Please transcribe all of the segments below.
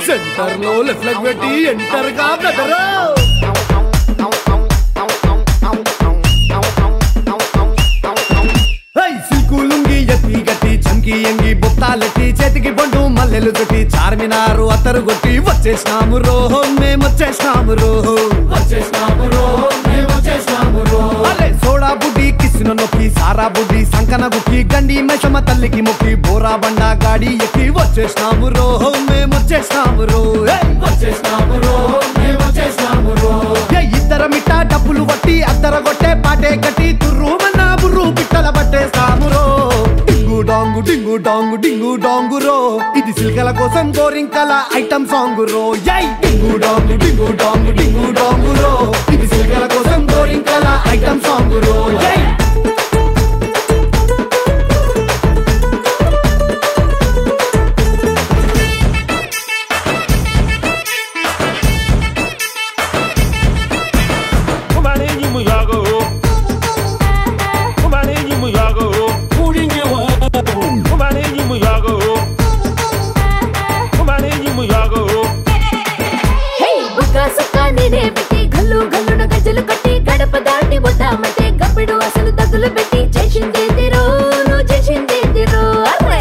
Centre లో left leg పెట్టి enter గా బ్రదర్ సిల్కు లుంగి ఎత్తి గట్టి చంకి ఎంగి బొత్తాలెట్టి చేతికి బొండు మల్లెలు చుట్టి చార్మినారు అత్తరు కొట్టి వచ్చేసినాము రో మేము వచ్చేసినాము రో వచ్చేసినాము రో మేము వచ్చేసినాము రో అరే సోడా బుడ్డి కిసిన నొక్కి సారా బుడ్డి సంకన గుక్కి గండి మైసమ్మ తల్లికి మొక్కి బోరా బండ గాడి ఎక్కి వచ్చేసినాము రో మేము వచ్చేసినాము రో ఏయ్! వచ్చేసినాము రో మేము వచ్చేసినాము రో ఏ ఇద్దర మిట్ట డబ్బులు వట్టి అద్దర కొట్టే పాటే కట్టి తుర్రు మన్నా బుర్రు పిట్టల పట్టేస్తాము రో డింగు డాంగు డింగు డాంగు డింగు డాంగు రో ఇది సిల్కల కోసం గోరింకల ఐటమ్ సాంగ్ రో యై డింగు డాంగు డింగు డాంగు డింగు డాంగు రో ఇది సిల్కల కోసం గోరింకల ఐటమ్ సాంగ్ రో యై Kumaninyi muyago. Kumaninyi muyago. Kumaninyi muyago. Kumaninyi muyago. హే బుక్క సుక్క నేనే పెట్టి గల్లు గల్లున గజ్జలు కట్టి గడప దాటి వద్దామంటే గప్పిడు అసలు దగ్గులు పెట్టి చేసిందేందిరో నువ్వు చేసిందేందిరో అర్రే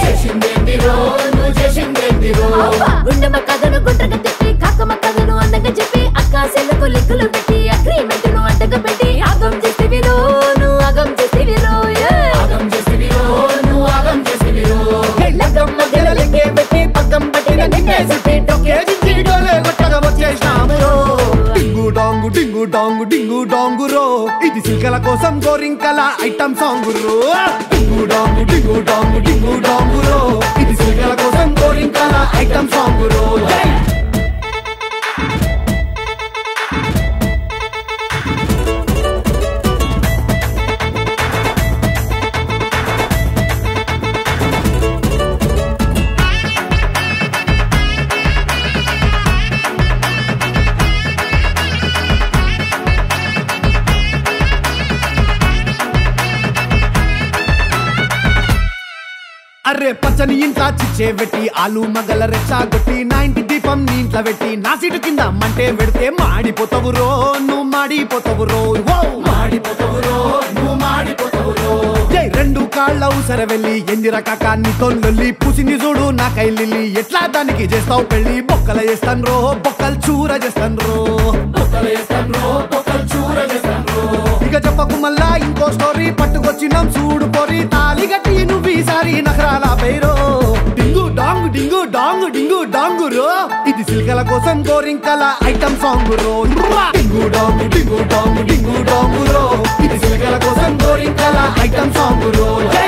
అవ్వ! గుండెమ్మ కథను గుండ్రగా తిప్పి కాకమ్మ కథను అందంగా చెప్పి అక్క సెల్లకు లిక్కులు పెట్టి అగ్రిమెంట్ ను అంటగా పెట్టి ఆగం చేస్తేవిరో నువ్వు ఆగం చేస్తేవిరో లగ్గం మధ్యలో లింగే పెట్టి పక్కం పట్టిన నిన్నే సుట్టి డొక్కే దించి డోలే కొట్టగా వచ్చేసినాము డింగు డాంగు డింగు డాంగు డింగు డాంగు రో ఇది సిల్కల కోసం గోరింకల ఐటమ్ సాంగ్ రో డింగు డాంగు డింగు డాంగు డింగు డాంగు రో ఇది సిల్కల కోసం గోరింకల ఐటమ్ సాంగ్ రో జై అరే పచ్చని ఇంట్లో చిచ్చే పెట్టి ఆలు మగల రెచ్చాగొట్టి నా ఇంటి దీపం నీ ఇంట్లో పెట్టి నా సీటు కింద మంటే పెడితే మాడిపోతావు రో నువ్వు మాడిపోతావు రో ఓ మాడిపోతావు రో నువ్వు మాడిపోతావు రో జై రెండు కాళ్ళ ఉసర వెళ్ళి ఎందిర కాక నీతో లొల్లి పూసింది చూడు నా కైలిల్లి ఎట్లా దానికి చేస్తావు పెళ్ళి బొక్కల చేస్తాను రో బొక్కలు చూర చేస్తాను రో బొక్కలు చేస్తాను రో బొక్కలు చూర చేస్తాను రో ఇక చెప్పకు మళ్ళా ఇంకో స్టోరీ పట్టుకొచ్చినాం చూడు పొరి తాలి గట్టి నువ్వు ఈసారి నగరాల పేరో డింగు డాంగు డింగు డాంగు డింగు డాంగు రో ఇది సిల్కల కోసం గోరింకల ఐటమ్ సాంగ్ రో డింగు డాంగు డింగు డాంగు డింగు డాంగు రో ఇది సిల్కల కోసం గోరింకల ఐటమ్ సాంగ్ రో జై